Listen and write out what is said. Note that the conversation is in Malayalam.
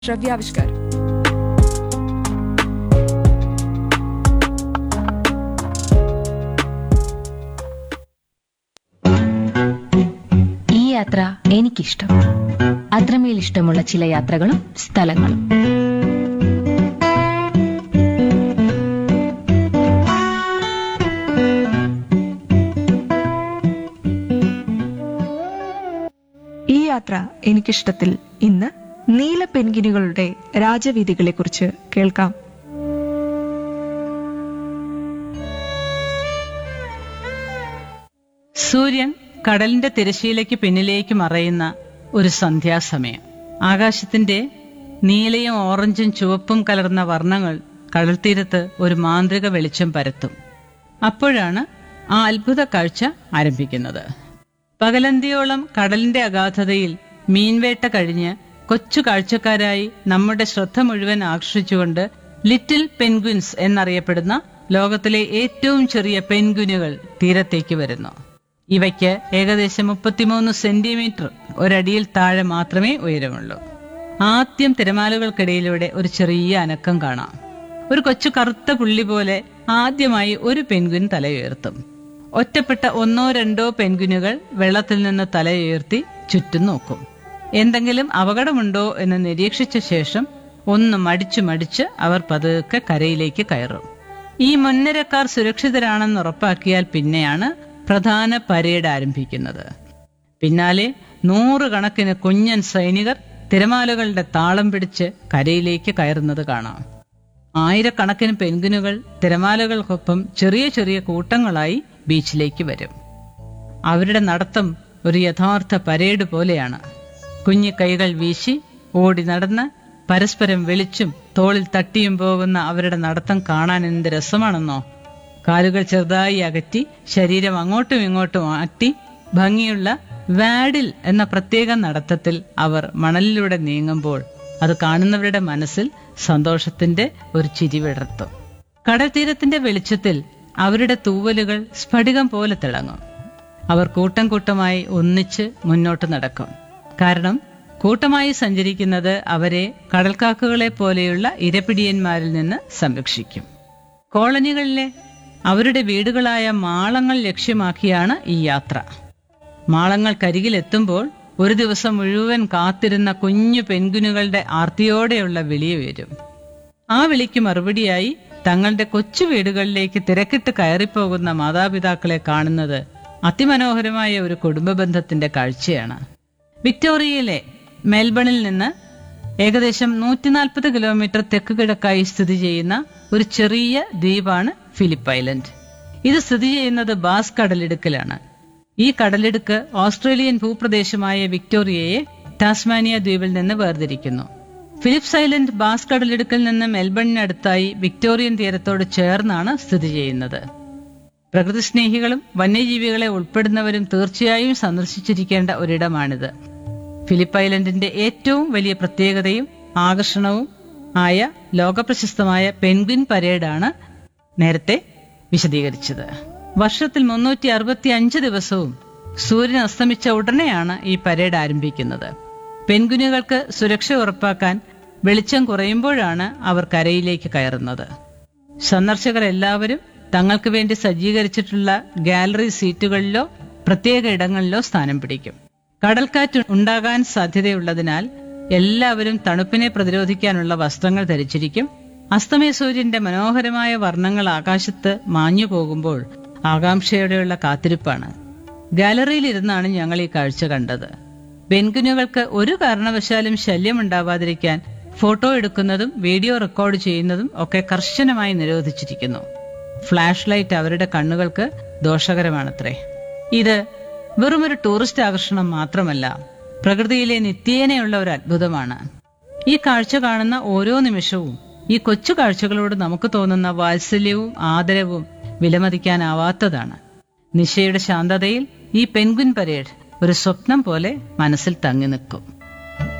ശ്രവ്യാവിഷ്കാരം ഈ യാത്ര എനിക്കിഷ്ടം അത്രമേൽ ഇഷ്ടമുള്ള ചില യാത്രകളും സ്ഥലങ്ങളും ഈ യാത്ര എനിക്കിഷ്ടത്തിൽ ഇന്ന് നീല പെൻഗിനുകളുടെ രാജവീതികളെക്കുറിച്ച് കേൾക്കാം സൂര്യൻ കടലിന്റെ തിരശീലയ്ക്ക് പിന്നിലേക്ക് മറയുന്ന ഒരു സന്ധ്യാസമയം ആകാശത്തിന്റെ നീലയും ഓറഞ്ചും ചുവപ്പും കലർന്ന വർണ്ണങ്ങൾ കടൽത്തീരത്ത് ഒരു മാന്ത്രിക വെളിച്ചം പരത്തും അപ്പോഴാണ് ആ അത്ഭുത കാഴ്ച ആരംഭിക്കുന്നത് പകലന്തിയോളം കടലിന്റെ അഗാധതയിൽ മീൻവേട്ട കഴിഞ്ഞ് കൊച്ചു കാഴ്ചക്കാരായി നമ്മുടെ ശ്രദ്ധ മുഴുവൻ ആകർഷിച്ചുകൊണ്ട് ലിറ്റിൽ പെൻഗ്വിൻസ് എന്നറിയപ്പെടുന്ന ലോകത്തിലെ ഏറ്റവും ചെറിയ പെൻഗ്വിനുകൾ തീരത്തേക്ക് വരുന്നു ഇവയ്ക്ക് ഏകദേശം മുപ്പത്തിമൂന്ന് സെന്റിമീറ്റർ ഒരടിയിൽ താഴെ മാത്രമേ ഉയരമുള്ളൂ ആദ്യം തിരമാലകൾക്കിടയിലൂടെ ഒരു ചെറിയ അനക്കം കാണാം ഒരു കൊച്ചു കറുത്ത പുള്ളി പോലെ ആദ്യമായി ഒരു പെൻഗ്വിൻ തലയുയർത്തും ഒറ്റപ്പെട്ട ഒന്നോ രണ്ടോ പെൻഗ്വിനുകൾ വെള്ളത്തിൽ നിന്ന് തലയുയർത്തി ചുറ്റും നോക്കും എന്തെങ്കിലും അപകടമുണ്ടോ എന്ന് നിരീക്ഷിച്ച ശേഷം ഒന്ന് മടിച്ചു മടിച്ച് അവർ പതുക്കെ കരയിലേക്ക് കയറും ഈ മുൻനിരക്കാർ സുരക്ഷിതരാണെന്ന് ഉറപ്പാക്കിയാൽ പിന്നെയാണ് പ്രധാന പരേഡ് ആരംഭിക്കുന്നത് പിന്നാലെ നൂറുകണക്കിന് കുഞ്ഞൻ സൈനികർ തിരമാലകളുടെ താളം പിടിച്ച് കരയിലേക്ക് കയറുന്നത് കാണാം ആയിരക്കണക്കിന് പെൻഗിനുകൾ തിരമാലകൾക്കൊപ്പം ചെറിയ ചെറിയ കൂട്ടങ്ങളായി ബീച്ചിലേക്ക് വരും അവരുടെ നടത്തം ഒരു യഥാർത്ഥ പരേഡ് പോലെയാണ് കുഞ്ഞു കൈകൾ വീശി ഓടി നടന്ന് പരസ്പരം വിളിച്ചും തോളിൽ തട്ടിയും പോകുന്ന അവരുടെ നടത്തം കാണാൻ എന്ത് രസമാണെന്നോ കാലുകൾ ചെറുതായി അകറ്റി ശരീരം അങ്ങോട്ടും ഇങ്ങോട്ടും ആട്ടി ഭംഗിയുള്ള വാഡിൽ എന്ന പ്രത്യേക നടത്തത്തിൽ അവർ മണലിലൂടെ നീങ്ങുമ്പോൾ അത് കാണുന്നവരുടെ മനസ്സിൽ സന്തോഷത്തിന്റെ ഒരു ചിരി വിടർത്തും കടൽത്തീരത്തിന്റെ വെളിച്ചത്തിൽ അവരുടെ തൂവലുകൾ സ്ഫടികം പോലെ തിളങ്ങും അവർ കൂട്ടം കൂട്ടമായി ഒന്നിച്ച് മുന്നോട്ട് നടക്കും കാരണം കൂട്ടമായി സഞ്ചരിക്കുന്നത് അവരെ കടൽക്കാക്കുകളെ പോലെയുള്ള ഇരപിടിയന്മാരിൽ നിന്ന് സംരക്ഷിക്കും കോളനികളിലെ അവരുടെ വീടുകളായ മാളങ്ങൾ ലക്ഷ്യമാക്കിയാണ് ഈ യാത്ര മാളങ്ങൾക്കരികിലെത്തുമ്പോൾ ഒരു ദിവസം മുഴുവൻ കാത്തിരുന്ന കുഞ്ഞു പെൻകുനുകളുടെ ആർത്തിയോടെയുള്ള വിളി ഉയരും ആ വിളിക്ക് മറുപടിയായി തങ്ങളുടെ കൊച്ചു വീടുകളിലേക്ക് തിരക്കിട്ട് കയറിപ്പോകുന്ന മാതാപിതാക്കളെ കാണുന്നത് അതിമനോഹരമായ ഒരു കുടുംബ ബന്ധത്തിന്റെ കാഴ്ചയാണ് വിക്ടോറിയയിലെ മെൽബണിൽ നിന്ന് ഏകദേശം നൂറ്റിനാൽപ്പത് കിലോമീറ്റർ തെക്ക് കിഴക്കായി സ്ഥിതി ചെയ്യുന്ന ഒരു ചെറിയ ദ്വീപാണ് ഫിലിപ്പ് ഐലൻഡ് ഇത് സ്ഥിതി ചെയ്യുന്നത് ബാസ് കടലിടുക്കിലാണ് ഈ കടലിടുക്ക് ഓസ്ട്രേലിയൻ ഭൂപ്രദേശമായ വിക്ടോറിയയെ ടാസ്മാനിയ ദ്വീപിൽ നിന്ന് വേർതിരിക്കുന്നു ഫിലിപ്സ് ഐലൻഡ് ബാസ് കടലിടുക്കിൽ നിന്ന് മെൽബണിനടുത്തായി വിക്ടോറിയൻ തീരത്തോട് ചേർന്നാണ് സ്ഥിതി ചെയ്യുന്നത് പ്രകൃതി സ്നേഹികളും വന്യജീവികളെ ഉൾപ്പെടുന്നവരും തീർച്ചയായും സന്ദർശിച്ചിരിക്കേണ്ട ഒരിടമാണിത് ഫിലിപ്പ് ഐലൻഡിന്റെ ഏറ്റവും വലിയ പ്രത്യേകതയും ആകർഷണവും ആയ ലോകപ്രശസ്തമായ പെൻഗ്വിൻ പരേഡാണ് നേരത്തെ വിശദീകരിച്ചത് വർഷത്തിൽ മുന്നൂറ്റി അറുപത്തി അഞ്ച് ദിവസവും സൂര്യൻ അസ്തമിച്ച ഉടനെയാണ് ഈ പരേഡ് ആരംഭിക്കുന്നത് പെൻഗുനുകൾക്ക് സുരക്ഷ ഉറപ്പാക്കാൻ വെളിച്ചം കുറയുമ്പോഴാണ് അവർ കരയിലേക്ക് കയറുന്നത് സന്ദർശകർ എല്ലാവരും തങ്ങൾക്ക് വേണ്ടി സജ്ജീകരിച്ചിട്ടുള്ള ഗാലറി സീറ്റുകളിലോ പ്രത്യേക ഇടങ്ങളിലോ സ്ഥാനം പിടിക്കും കടൽക്കാറ്റ് ഉണ്ടാകാൻ സാധ്യതയുള്ളതിനാൽ എല്ലാവരും തണുപ്പിനെ പ്രതിരോധിക്കാനുള്ള വസ്ത്രങ്ങൾ ധരിച്ചിരിക്കും അസ്തമയ സൂര്യന്റെ മനോഹരമായ വർണ്ണങ്ങൾ ആകാശത്ത് മാഞ്ഞു പോകുമ്പോൾ ആകാംക്ഷയോടെയുള്ള കാത്തിരിപ്പാണ് ഗാലറിയിലിരുന്നാണ് ഞങ്ങൾ ഈ കാഴ്ച കണ്ടത് പെൻഗുനുകൾക്ക് ഒരു കാരണവശാലും ശല്യമുണ്ടാവാതിരിക്കാൻ ഫോട്ടോ എടുക്കുന്നതും വീഡിയോ റെക്കോർഡ് ചെയ്യുന്നതും ഒക്കെ കർശനമായി നിരോധിച്ചിരിക്കുന്നു ഫ്ലാഷ് ലൈറ്റ് അവരുടെ കണ്ണുകൾക്ക് ദോഷകരമാണത്രേ ഇത് വെറുമൊരു ടൂറിസ്റ്റ് ആകർഷണം മാത്രമല്ല പ്രകൃതിയിലെ നിത്യേനയുള്ള ഒരു അത്ഭുതമാണ് ഈ കാഴ്ച കാണുന്ന ഓരോ നിമിഷവും ഈ കൊച്ചു കാഴ്ചകളോട് നമുക്ക് തോന്നുന്ന വാത്സല്യവും ആദരവും വിലമതിക്കാനാവാത്തതാണ് നിശയുടെ ശാന്തതയിൽ ഈ പെൻഗ്വിൻ പരേഡ് ഒരു സ്വപ്നം പോലെ മനസ്സിൽ തങ്ങി നിൽക്കും